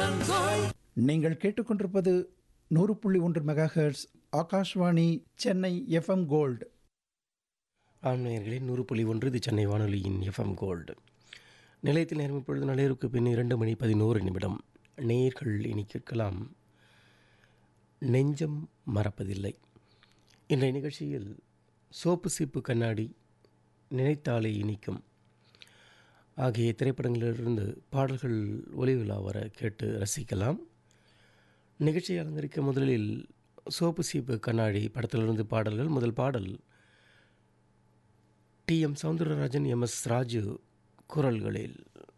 நீங்கள் கேட்டுக்கொண்டிருப்பது நூறு புள்ளி ஒன்று megahertz Akashvani Chennai FM gold ஆம் நேயர்களே நூறு புள்ளி ஒன்று இது சென்னை வானொலியின் எஃப்எம் கோல்டு நிலையத்தில் நேரம் இப்பொழுது நள்ளிரவுக்கு பின் இரண்டு மணி பதினோரு நிமிடம் நேயர்கள் இனி கேட்கலாம் நெஞ்சம் மறப்பதில்லை இன்றைய நிகழ்ச்சியில் சோப்பு சீப்பு கண்ணாடி நினைத்தாலே இனிக்கும் ஆகிய திரைப்படங்களிலிருந்து பாடல்கள் ஒலிவிழா வர கேட்டு ரசிக்கலாம் நிகழ்ச்சியை அலங்கரிக்க முதலில் சோப்பு சீப்பு கண்ணாடி படத்திலிருந்து பாடல்கள் முதல் பாடல் T M Soundararajan M S Raju குரல்களில்